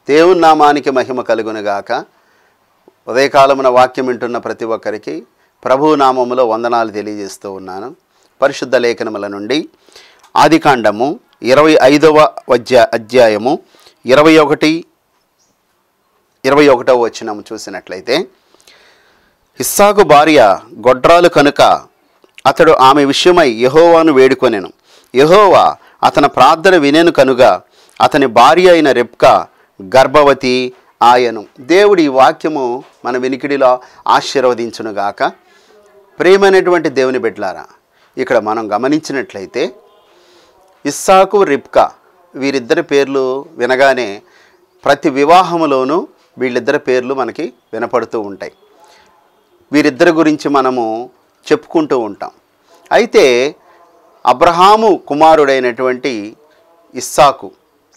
దేవుని నామానికి మహిమ కలుగునుగాక ఉదయకాలమున వాక్యం వింటున్న ప్రతి ఒక్కరికి ప్రభు నామములో వందనాలు తెలియజేస్తూ ఉన్నాను పరిశుద్ధ లేఖనముల నుండి ఆదికాండము ఇరవై ఐదవ అధ్యా అధ్యాయము ఇరవై ఒకటి ఇరవై ఒకటవ వచనము చూసినట్లయితే ఇస్సాకు భార్య గొడ్రాలు కనుక అతడు ఆమె విషయమై యహోవాను వేడుకొనెను యహోవా అతని ప్రార్థన వినెను కనుక అతని భార్య అయిన రెప్కా గర్భవతి ఆయను దేవుడి ఈ వాక్యము మన వినికిడిలో ఆశీర్వదించునుగాక ప్రేమైనటువంటి దేవుని బిడ్డలారా ఇక్కడ మనం గమనించినట్లయితే ఇస్సాకు రిప్కా వీరిద్దరి పేర్లు వినగానే ప్రతి వివాహములోనూ వీళ్ళిద్దరి పేర్లు మనకి వినపడుతూ ఉంటాయి వీరిద్దరి గురించి మనము చెప్పుకుంటూ ఉంటాం అయితే అబ్రహాము కుమారుడైనటువంటి ఇస్సాకు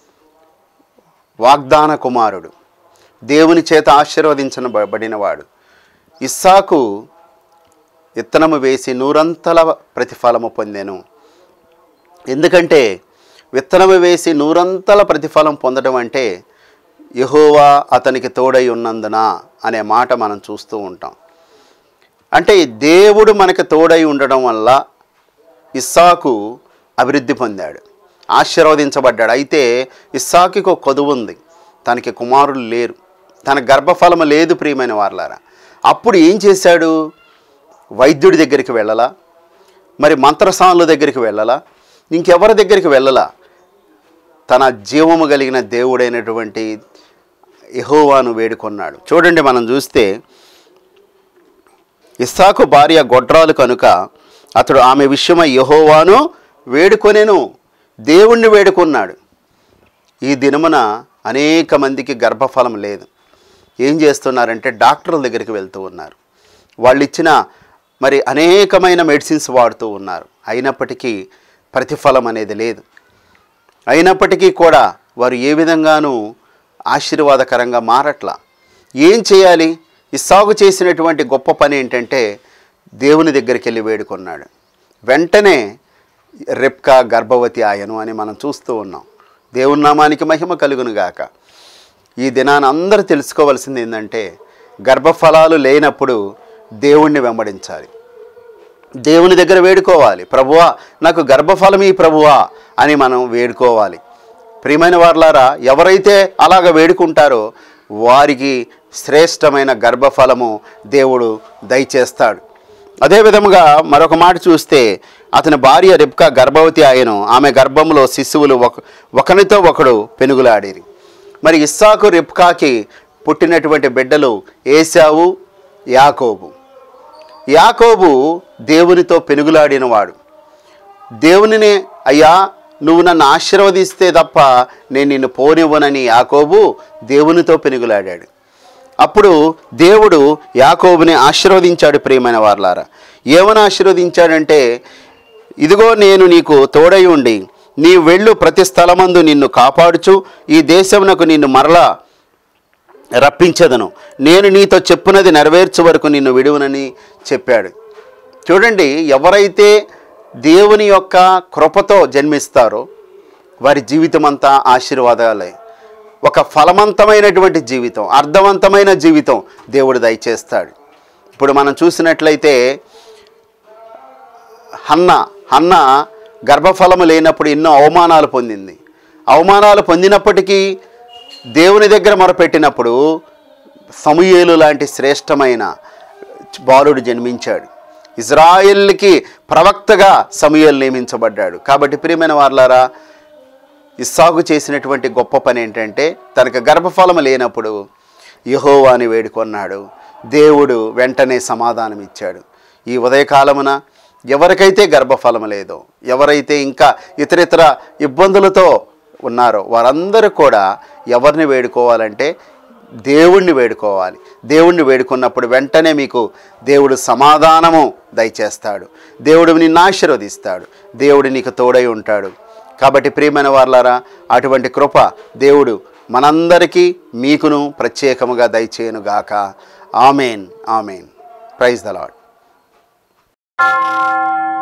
వాగ్దాన కుమారుడు దేవుని చేత ఆశీర్వదించబడినవాడు ఇస్సాకు విత్తనము వేసి నూరంతల ప్రతిఫలము పొందెను ఎందుకంటే విత్తనము వేసి నూరంతల ప్రతిఫలం పొందడం అంటే యహోవా అతనికి తోడై ఉన్నందున అనే మాట మనం చూస్తూ ఉంటాం అంటే దేవుడు మనకి తోడై ఉండడం వల్ల ఇస్సాకు అభివృద్ధి పొందాడు ఆశీర్వదించబడ్డాడు అయితే ఇస్సాకుకి ఒక కొదువు ఉంది తనకి కుమారులు లేరు తన గర్భఫలము లేదు ప్రియమైన వార్లారా అప్పుడు ఏం చేశాడు వైద్యుడి దగ్గరికి వెళ్ళలా మరి మంత్రసానుల దగ్గరికి వెళ్ళలా ఇంకెవరి దగ్గరికి వెళ్ళలా తన జీవము కలిగిన దేవుడైనటువంటి యహోవాను వేడుకొన్నాడు చూడండి మనం చూస్తే ఇస్సాకు భార్య గొడ్రాలు కనుక అతడు ఆమె విషయమై యహోవాను వేడుకొనెను దేవుణ్ణి వేడుకున్నాడు ఈ దినమున అనేక మందికి గర్భఫలం లేదు ఏం చేస్తున్నారంటే డాక్టర్ల దగ్గరికి వెళ్తూ ఉన్నారు వాళ్ళు ఇచ్చిన మరి అనేకమైన మెడిసిన్స్ వాడుతూ ఉన్నారు అయినప్పటికీ ప్రతిఫలం అనేది లేదు అయినప్పటికీ కూడా వారు ఏ విధంగానూ ఆశీర్వాదకరంగా మారట్లా ఏం చేయాలి ఈ సాగు చేసినటువంటి గొప్ప పని ఏంటంటే దేవుని దగ్గరికి వెళ్ళి వేడుకున్నాడు వెంటనే రెప్కా గర్భవతి ఆయను అని మనం చూస్తూ ఉన్నాం దేవుని నామానికి మహిమ కలుగును గాక ఈ దినాన్ని అందరూ తెలుసుకోవాల్సింది ఏంటంటే గర్భఫలాలు లేనప్పుడు దేవుణ్ణి వెంబడించాలి దేవుని దగ్గర వేడుకోవాలి ప్రభువా నాకు గర్భఫలం ఈ ప్రభువా అని మనం వేడుకోవాలి ప్రియమైన వారులారా ఎవరైతే అలాగ వేడుకుంటారో వారికి శ్రేష్టమైన గర్భఫలము దేవుడు దయచేస్తాడు అదే విధముగా మరొక మాట చూస్తే అతని భార్య రెబ్కా గర్భవతి ఆయను ఆమె గర్భంలో శిశువులు ఒక ఒకనితో ఒకడు పెనుగులాడిరి మరి ఇస్సాకు రిప్కాకి పుట్టినటువంటి బిడ్డలు ఏసావు యాకోబు యాకోబు దేవునితో పెనుగులాడినవాడు దేవునినే అయ్యా నువ్వు నన్ను ఆశీర్వదిస్తే తప్ప నేను నిన్ను పోనివ్వనని యాకోబు దేవునితో పెనుగులాడాడు అప్పుడు దేవుడు యాకోబుని ఆశీర్వదించాడు ప్రియమైన వార్లారా ఏమని ఆశీర్వదించాడంటే ఇదిగో నేను నీకు తోడై ఉండి నీ వెళ్ళు ప్రతి స్థలమందు నిన్ను కాపాడుచు ఈ దేశమునకు నిన్ను మరలా రప్పించదను నేను నీతో చెప్పునది నెరవేర్చు వరకు నిన్ను విడువనని చెప్పాడు చూడండి ఎవరైతే దేవుని యొక్క కృపతో జన్మిస్తారో వారి జీవితం అంతా ఆశీర్వాదాలే ఒక ఫలవంతమైనటువంటి జీవితం అర్థవంతమైన జీవితం దేవుడు దయచేస్తాడు ఇప్పుడు మనం చూసినట్లయితే హన్న హన్న గర్భఫలము లేనప్పుడు ఎన్నో అవమానాలు పొందింది అవమానాలు పొందినప్పటికీ దేవుని దగ్గర మొరపెట్టినప్పుడు సమూయేలు లాంటి శ్రేష్టమైన బాలుడు జన్మించాడు ఇజ్రాయిల్కి ప్రవక్తగా సమూయేలు నియమించబడ్డాడు కాబట్టి ప్రియమైన వార్లారా ఇస్సాకు చేసినటువంటి గొప్ప పని ఏంటంటే తనకు గర్భఫలం లేనప్పుడు యహోవాని వేడుకొన్నాడు దేవుడు వెంటనే సమాధానం ఇచ్చాడు ఈ ఉదయకాలమున ఎవరికైతే గర్భఫలం లేదో ఎవరైతే ఇంకా ఇతరితర ఇబ్బందులతో ఉన్నారో వారందరూ కూడా ఎవరిని వేడుకోవాలంటే దేవుణ్ణి వేడుకోవాలి దేవుణ్ణి వేడుకున్నప్పుడు వెంటనే మీకు దేవుడు సమాధానము దయచేస్తాడు దేవుడు నిన్ను ఆశీర్వదిస్తాడు దేవుడు నీకు తోడై ఉంటాడు కాబట్టి ప్రియమైన వార్లారా అటువంటి కృప దేవుడు మనందరికీ మీకును ప్రత్యేకముగా దయచేయనుగాక ఆమెన్ ఆమెన్ ప్రైజ్ ద లాడ్